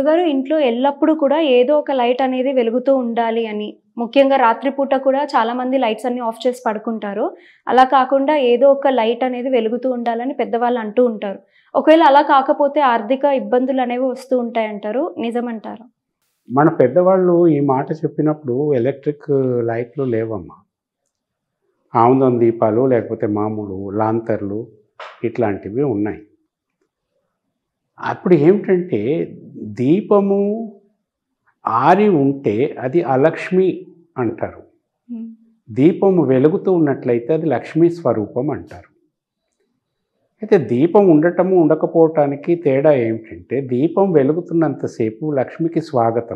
గురుగారు ఇంట్లో ఎల్లప్పుడూ కూడా ఏదో ఒక లైట్ అనేది వెలుగుతూ ఉండాలి అని ముఖ్యంగా రాత్రిపూట కూడా చాలా మంది లైట్స్ అన్ని ఆఫ్ చేసి పడుకుంటారు అలా కాకుండా ఏదో ఒక లైట్ అనేది వెలుగుతూ ఉండాలని పెద్దవాళ్ళు అంటూ ఉంటారు ఒకవేళ అలా కాకపోతే ఆర్థిక ఇబ్బందులు అనేవి వస్తూ ఉంటాయంటారు నిజమంటారు మన పెద్దవాళ్ళు ఈ మాట చెప్పినప్పుడు ఎలక్ట్రిక్ లైట్లు లేవమ్మా ఆముదం దీపాలు లేకపోతే మామూలు లాంతర్లు ఇట్లాంటివి ఉన్నాయి అప్పుడు ఏమిటంటే దీపము ఆరి ఉంటే అది అలక్ష్మి అంటారు దీపము వెలుగుతూ ఉన్నట్లయితే అది లక్ష్మీ స్వరూపం అంటారు అయితే దీపం ఉండటము ఉండకపోవటానికి తేడా ఏమిటంటే దీపం వెలుగుతున్నంతసేపు లక్ష్మికి స్వాగతం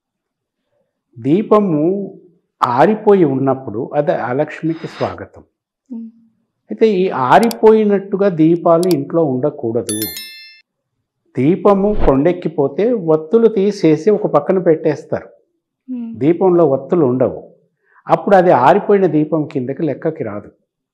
దీపము ఆరిపోయి ఉన్నప్పుడు అది అలక్ష్మికి స్వాగతం అయితే ఈ ఆరిపోయినట్టుగా దీపాలు ఇంట్లో ఉండకూడదు దీపము కొండెక్కిపోతే ఒత్తులు తీసేసి ఒక పక్కన పెట్టేస్తారు దీపంలో ఒత్తులు ఉండవు అప్పుడు అది ఆరిపోయిన దీపం కిందకి లెక్కకి రాదు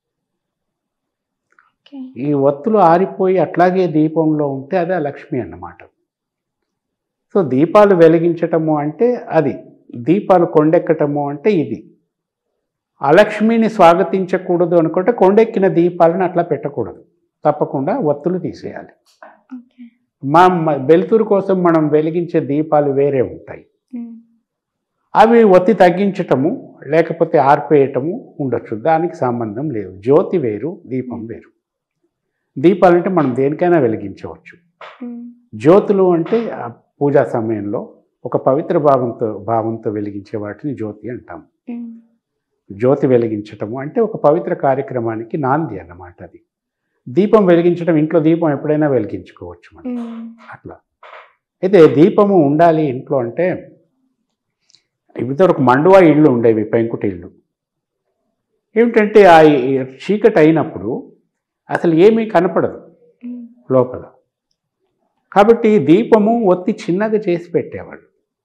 ఓకే ఈ ఒత్తులు ఆరిపోయి అట్లాగే దీపంలో ఉంటే అదే లక్ష్మి అన్నమాట సో దీపాలు వెలిగించటము అంటే అది దీపాలు కొండెక్కటము అంటే ఇది అలక్ష్మిని స్వాగతించకూడదు అనుకుంటే కొండెక్కిన దీపాలను అట్లా పెట్టకూడదు తప్పకుండా ఒత్తులు తీసేయాలి ఓకే మా మ- వెలుతురు కోసం మనం వెలిగించే దీపాలు వేరే ఉంటాయి అవి ఒత్తి తగ్గించటము లేకపోతే ఆర్పేయటము ఉండొచ్చు దానికి సంబంధం లేదు జ్యోతి వేరు దీపం వేరు దీపాలంటే మనం దేనికైనా వెలిగించవచ్చు జ్యోతులు అంటే ఆ పూజా సమయంలో ఒక పవిత్ర భావంతో భావంతో వెలిగించే వాటిని జ్యోతి అంటాం జ్యోతి వెలిగించటము అంటే ఒక పవిత్ర కార్యక్రమానికి నాంది అన్నమాట అది దీపం వెలిగించడం ఇంట్లో దీపం ఎప్పుడైనా వెలిగించుకోవచ్చు మనం అట్లా అయితే దీపము ఉండాలి ఇంట్లో అంటే ఇదివరకు మండువా ఇళ్ళు ఉండేవి పెంకుటి ఇళ్ళు ఏమిటంటే ఆ ఈ చీకటి అయినప్పుడు అసలు ఏమీ కనపడదు లోపల కాబట్టి దీపము ఒత్తి చిన్నగా చేసి పెట్టేవాళ్ళు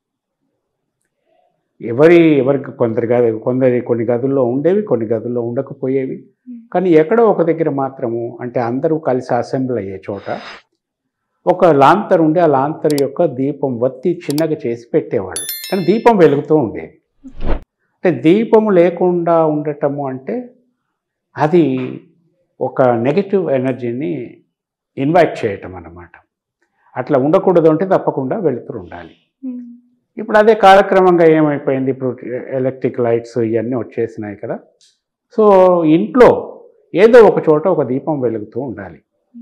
ఎవరి ఎవరికి కొందరి గది కొందరి కొన్ని గదుల్లో ఉండేవి కొన్ని గదుల్లో ఉండకపోయేవి కానీ ఎక్కడో ఒక దగ్గర మాత్రము అంటే అందరూ కలిసి అసెంబ్లీ అయ్యే చోట ఒక లాంతర్ ఉండి ఆ లాంతర్ యొక్క దీపం వత్తి చిన్నగా చేసి పెట్టేవాళ్ళు కానీ దీపం వెలుగుతూ ఉండేది అంటే దీపము లేకుండా ఉండటము అంటే అది ఒక నెగటివ్ ఎనర్జీని ఇన్వైట్ చేయటం అన్నమాట అట్లా ఉండకూడదు అంటే తప్పకుండా వెలుతురు ఉండాలి ఇప్పుడు అదే కాలక్రమంగా ఏమైపోయింది ఇప్పుడు ఎలక్ట్రిక్ లైట్స్ ఇవన్నీ వచ్చేసినాయి కదా సో ఇంట్లో ఏదో ఒక చోట ఒక దీపం వెలుగుతూ ఉండాలి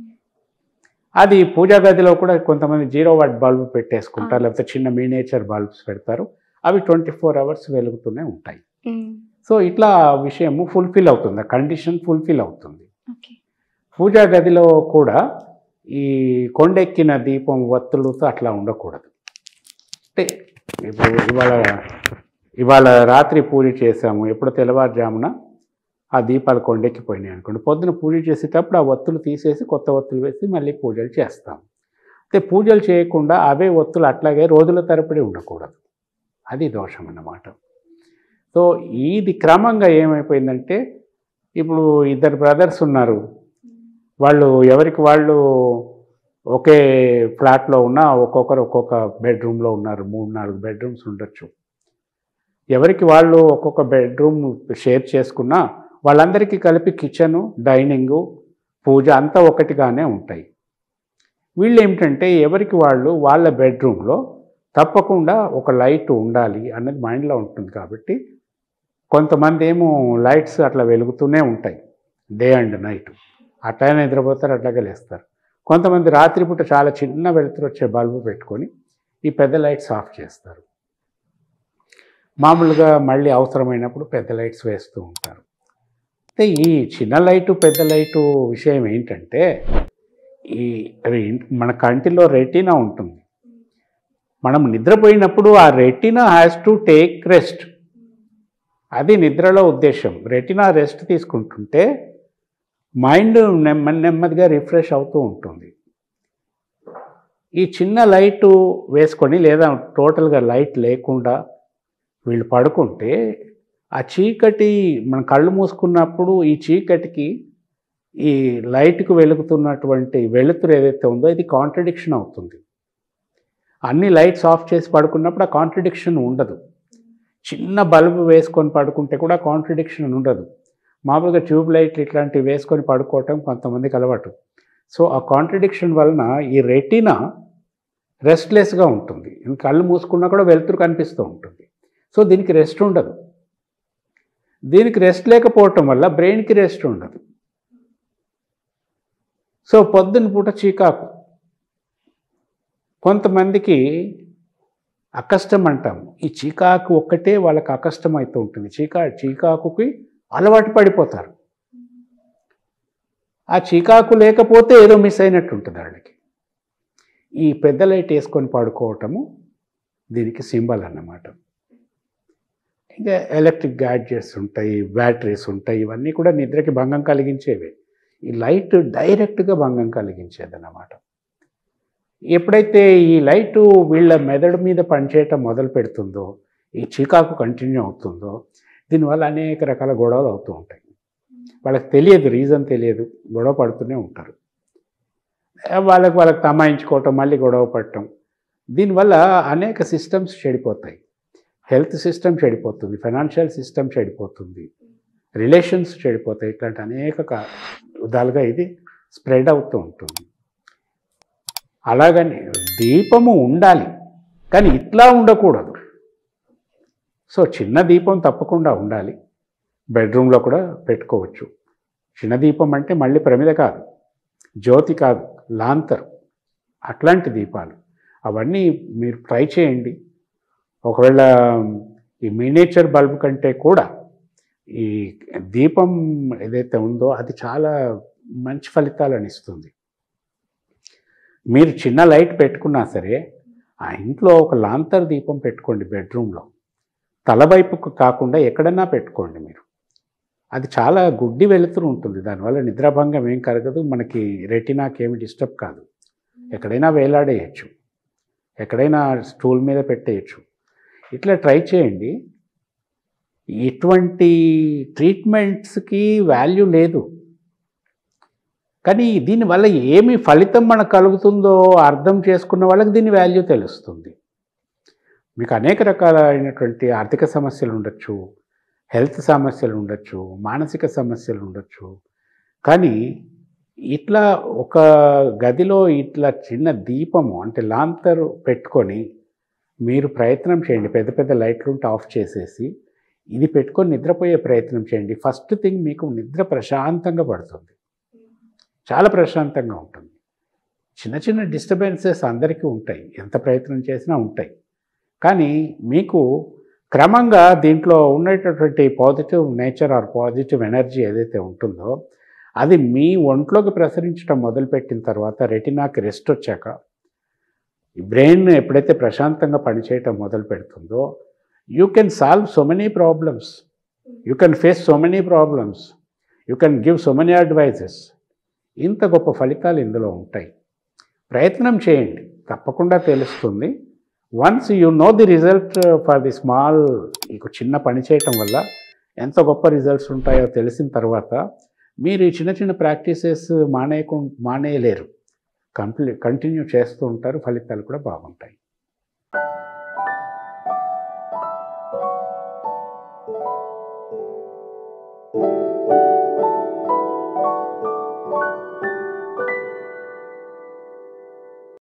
అది పూజా గదిలో కూడా కొంతమంది జీరో వాట్ బల్బ్ పెట్టేసుకుంటారు లేకపోతే చిన్న మీనేచర్ బల్బ్స్ పెడతారు అవి ట్వంటీ ఫోర్ అవర్స్ వెలుగుతూనే ఉంటాయి సో ఇట్లా విషయము ఫుల్ఫిల్ అవుతుంది ఆ కండిషన్ ఫుల్ఫిల్ అవుతుంది ఓకే పూజా గదిలో కూడా ఈ కొండెక్కిన దీపం వత్తులతో అట్లా ఉండకూడదు అంటే ఇప్పుడు ఇవాళ ఇవాళ రాత్రి పూజ చేసాము ఎప్పుడు తెల్లవారుజామున ఆ దీపాలు కొండెక్కిపోయినాయి అనుకోండి పొద్దున పూజ చేసేటప్పుడు ఆ ఒత్తులు తీసేసి కొత్త ఒత్తులు వేసి మళ్ళీ పూజలు చేస్తాం అయితే పూజలు చేయకుండా అవే ఒత్తులు అట్లాగే రోజుల తరబడి ఉండకూడదు అది దోషం అన్నమాట సో ఇది క్రమంగా ఏమైపోయిందంటే ఇప్పుడు ఇద్దరు బ్రదర్స్ ఉన్నారు వాళ్ళు ఎవరికి వాళ్ళు ఒకే ఫ్లాట్లో ఉన్న ఒక్కొక్కరు ఒక్కొక్క బెడ్రూమ్లో ఉన్నారు మూడు నాలుగు బెడ్రూమ్స్ ఉండొచ్చు ఎవరికి వాళ్ళు ఒక్కొక్క బెడ్రూమ్ షేర్ చేసుకున్నా వాళ్ళందరికీ కలిపి కిచెను డైనింగు పూజ అంతా ఒకటిగానే ఉంటాయి వీళ్ళు ఏమిటంటే ఎవరికి వాళ్ళు వాళ్ళ బెడ్రూమ్లో తప్పకుండా ఒక లైట్ ఉండాలి అన్నది మైండ్లో ఉంటుంది కాబట్టి కొంతమంది ఏమో లైట్స్ అట్లా వెలుగుతూనే ఉంటాయి డే అండ్ నైట్ అట్లానే నిద్రపోతారు అట్లాగే లేస్తారు కొంతమంది రాత్రిపూట చాలా చిన్న వెలుతురు వచ్చే బల్బు పెట్టుకొని ఈ పెద్ద లైట్స్ ఆఫ్ చేస్తారు మామూలుగా మళ్ళీ అవసరమైనప్పుడు పెద్ద లైట్స్ వేస్తూ ఉంటారు అయితే ఈ చిన్న లైటు పెద్ద లైటు విషయం ఏంటంటే ఈ రె- మన కంటిలో రెటీనా ఉంటుంది మనం నిద్రపోయినప్పుడు ఆ retina has to take rest అది నిద్రలో ఉద్దేశం రెటీనా రెస్ట్ తీసుకుంటుంటే మైండ్ నెమ్మది నెమ్మదిగా రిఫ్రెష్ అవుతూ ఉంటుంది ఈ చిన్న లైటు వేసుకొని లేదా టోటల్గా లైట్ లేకుండా వీళ్ళు పడుకుంటే ఆ చీకటి మన కళ్ళు మూసుకున్నప్పుడు ఈ చీకటికి ఈ లైట్కు వెలుగుతున్నటువంటి వెలుతురు ఏదైతే ఉందో ఇది కాంట్రడిక్షన్ అవుతుంది అన్ని లైట్స్ ఆఫ్ చేసి పడుకున్నప్పుడు ఆ కాంట్రడిక్షన్ ఉండదు చిన్న బల్బు వేసుకొని పడుకుంటే కూడా కాంట్రడిక్షన్ ఉండదు మామూలుగా ట్యూబ్ లైట్లు ఇట్లాంటివి వేసుకొని పడుకోవటం కొంతమందికి అలవాటు సో ఆ కాంట్రడిక్షన్ వలన ఈ రెటీనా రెస్ట్లెస్గా ఉంటుంది ఇంకా కళ్ళు మూసుకున్నా కూడా వెలుతురు కనిపిస్తూ ఉంటుంది సో దీనికి రెస్ట్ ఉండదు దీనికి రెస్ట్ లేకపోవటం వల్ల బ్రెయిన్కి రెస్ట్ ఉండదు సో పొద్దున్న పూట చీకాకు కొంతమందికి అకష్టం అంటాము ఈ చీకాకు ఒక్కటే వాళ్ళకి అకష్టం అవుతూ ఉంటుంది చీకా చీకాకుకి అలవాటు పడిపోతారు ఆ చీకాకు లేకపోతే ఏదో మిస్ అయినట్టు ఉంటుంది వాళ్ళకి ఈ పెద్ద లైట్ వేసుకొని పడుకోవటము దీనికి సింబల్ అన్నమాట ఇంకా ఎలక్ట్రిక్ గ్యాడ్జెట్స్ ఉంటాయి బ్యాటరీస్ ఉంటాయి ఇవన్నీ కూడా నిద్రకి భంగం కలిగించేవే ఈ లైట్ డైరెక్ట్గా భంగం కలిగించేది అన్నమాట ఎప్పుడైతే ఈ లైటు వీళ్ళ మెదడు మీద పనిచేయటం మొదలు పెడుతుందో ఈ చీకాకు కంటిన్యూ అవుతుందో దీనివల్ల అనేక రకాల గొడవలు అవుతూ ఉంటాయి వాళ్ళకి తెలియదు రీజన్ తెలియదు గొడవ పడుతూనే ఉంటారు వాళ్ళకి వాళ్ళకి తమాయించుకోవటం మళ్ళీ గొడవ పడటం దీనివల్ల అనేక సిస్టమ్స్ చెడిపోతాయి హెల్త్ సిస్టమ్ చెడిపోతుంది ఫైనాన్షియల్ సిస్టమ్ చెడిపోతుంది రిలేషన్స్ చెడిపోతాయి ఇట్లాంటి అనేక కా- విధాలుగా ఇది స్ప్రెడ్ అవుతూ ఉంటుంది అలాగని దీపము ఉండాలి కానీ ఇట్లా ఉండకూడదు సో చిన్న దీపం తప్పకుండా ఉండాలి బెడ్రూమ్లో కూడా పెట్టుకోవచ్చు చిన్న దీపం అంటే మళ్ళీ ప్రమిద కాదు జ్యోతి కాదు లాంతర్ అట్లాంటి దీపాలు అవన్నీ మీరు ట్రై చేయండి ఒకవేళ ఈ మినేచర్ బల్బ్ కంటే కూడా ఈ దీపం ఏదైతే ఉందో అది చాలా మంచి ఫలితాలను ఇస్తుంది మీరు చిన్న లైట్ పెట్టుకున్నా సరే ఆ ఇంట్లో ఒక లాంతర్ దీపం పెట్టుకోండి బెడ్రూమ్లో తలవైపుకు కాకుండా ఎక్కడన్నా పెట్టుకోండి మీరు అది చాలా గుడ్డి వెలుతురు ఉంటుంది దానివల్ల నిద్రాభంగం ఏం కలగదు మనకి రెటినాకి ఏమి డిస్టర్బ్ కాదు ఎక్కడైనా వేలాడేయచ్చు ఎక్కడైనా స్టూల్ మీద పెట్టేయచ్చు ఇట్లా ట్రై చేయండి ఇటువంటి ట్రీట్మెంట్స్కి వాల్యూ లేదు కానీ దీనివల్ల ఏమి ఫలితం మనకు కలుగుతుందో అర్థం చేసుకున్న వాళ్ళకి దీని వాల్యూ తెలుస్తుంది మీకు అనేక రకాలైనటువంటి ఆర్థిక సమస్యలు ఉండొచ్చు హెల్త్ సమస్యలు ఉండొచ్చు మానసిక సమస్యలు ఉండొచ్చు కానీ ఇట్లా ఒక గదిలో ఇట్లా చిన్న దీపము అంటే లాంతరు పెట్టుకొని మీరు ప్రయత్నం చేయండి పెద్ద పెద్ద లైట్లు ఉంటే ఆఫ్ చేసేసి ఇది పెట్టుకొని నిద్రపోయే ప్రయత్నం చేయండి ఫస్ట్ థింగ్ మీకు నిద్ర ప్రశాంతంగా పడుతుంది చాలా ప్రశాంతంగా ఉంటుంది చిన్న చిన్న డిస్టర్బెన్సెస్ అందరికీ ఉంటాయి ఎంత ప్రయత్నం చేసినా ఉంటాయి కానీ మీకు క్రమంగా దీంట్లో ఉండేటటువంటి positive nature or positive energy ఏదైతే ఉంటుందో అది మీ ఒంట్లోకి ప్రసరించడం మొదలుపెట్టిన తర్వాత రెటినాకి రెస్ట్ వచ్చాక ఈ బ్రెయిన్ ఎప్పుడైతే ప్రశాంతంగా పనిచేయటం మొదలు పెడుతుందో you can solve so many problems you can face so many problems you can give so many advises ఇంత గొప్ప ఫలితాలు ఇందులో ఉంటాయి ప్రయత్నం చేయండి తప్పకుండా తెలుస్తుంది once you know the result for the small మీకు చిన్న పని చేయటం వల్ల ఎంత గొప్ప రిజల్ట్స్ ఉంటాయో తెలిసిన తర్వాత మీరు ఈ చిన్న చిన్న ప్రాక్టీసెస్ మానేయకు మానేయలేరు కంప్లీ కంటిన్యూ చేస్తూ ఉంటారు ఫలితాలు కూడా బాగుంటాయి